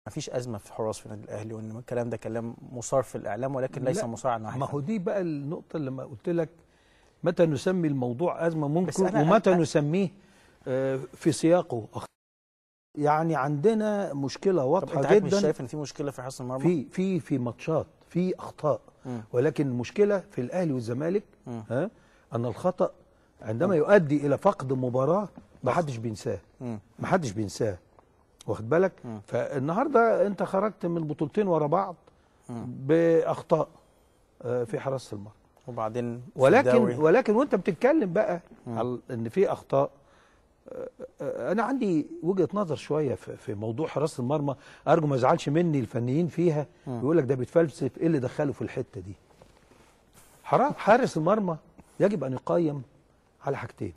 ما فيش ازمه في حراس في النادي الاهلي وان الكلام ده كلام مثار في الاعلام ولكن ليس لا، مثار عن ما هو دي بقى النقطة اللي ما قلت لك متى نسمي الموضوع أزمة بس ممكن أنا- ومتى أنا- نسميه آه، في سياقه أخ- يعني عندنا مشكلة طب واضحة انت حضرتك مش جدا شايف ان في مشكله في حراسه المرمى في في في ماتشات في أخطاء مم. ولكن المشكلة في الأهلي والزمالك مم. ها أن الخطأ عندما يؤدي إلى فقد مباراة ما حدش بينساه مم. ما حدش بينساه واخد بالك مم. فالنهارده انت خرجت من بطولتين ورا بعض مم. باخطاء آه، في حراسه المرمى وبعدين في ولكن الدوري. ولكن وانت بتتكلم بقى مم. على ان في اخطاء آه، آه، انا عندي وجهه نظر شويه في في موضوع حراسه المرمى ارجو ما يزعلش مني الفنيين فيها مم. يقول لك ده بيتفلسف ايه اللي دخله في الحته دي حرا- حارس المرمى يجب ان يقيم على حاجتين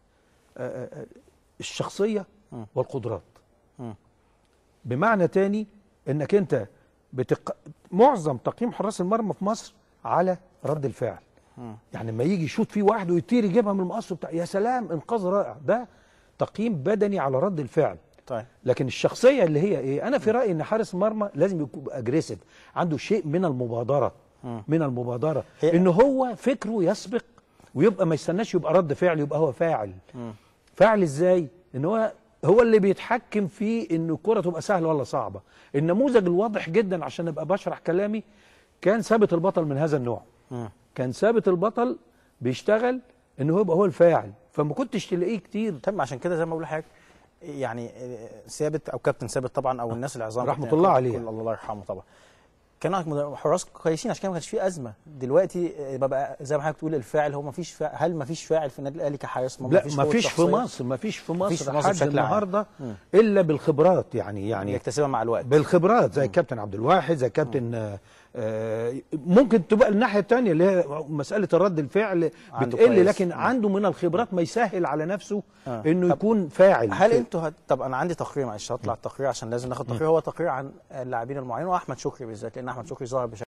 آه، آه، آه، الشخصيه مم. والقدرات مم. بمعنى تاني انك انت بتق... معظم تقييم حراس المرمى في مصر على رد الفعل مم. يعني لما يجي يشوط فيه واحد ويطير يجيبها من المقص بتاع يا سلام انقاذ رائع ده تقييم بدني على رد الفعل طيب لكن الشخصيه اللي هي ايه انا في رايي ان حارس المرمى لازم يكون اجريسيف عنده شيء من المبادره مم. من المبادره هي- ان هو فكره يسبق ويبقى ما يستناش يبقى رد فعل يبقى هو فاعل مم. فاعل ازاي ان هو هو اللي بيتحكم في ان الكره تبقى سهله ولا صعبه النموذج الواضح جدا عشان ابقى بشرح كلامي كان ثابت البطل من هذا النوع مم. كان ثابت البطل بيشتغل ان هو يبقى هو الفاعل فما كنتش تلاقيه كتير تم عشان كده زي ما بقول لحضرتك يعني آه، ثابت او كابتن ثابت طبعا او الناس العظام رحمة كابتن الله يعقوب، عليه. كل الله يرحمه طبعا كانوا مد- حراس كويسين عشان كده ما كانش في ازمه دلوقتي آه، بقى زي ما حضرتك بتقول الفاعل هو ما فيش فاعل هل ما فيش فاعل في النادي الاهلي كحارس مرمى لا قوة ما فيش في شخصية مصر ما فيش في مفيش في مصر مصر حد بشكل عام. النهارده مم. الا بالخبرات يعني يعني يكتسبها مع الوقت بالخبرات زي كابتن عبد الواحد زي كابتن آه، آه، ممكن تبقى الناحيه الثانيه اللي هي مساله الرد الفعل عنده بتقل كويس. لكن مم. عنده من الخبرات ما يسهل على نفسه آه. انه طب يكون فاعل هل في- انتوا هت... طب انا عندي تقرير معلش هطلع التقرير عشان لازم ناخد تقرير هو تقرير عن اللاعبين المعينين واحمد شكري بالذات لان احمد شكري ظهر بشكل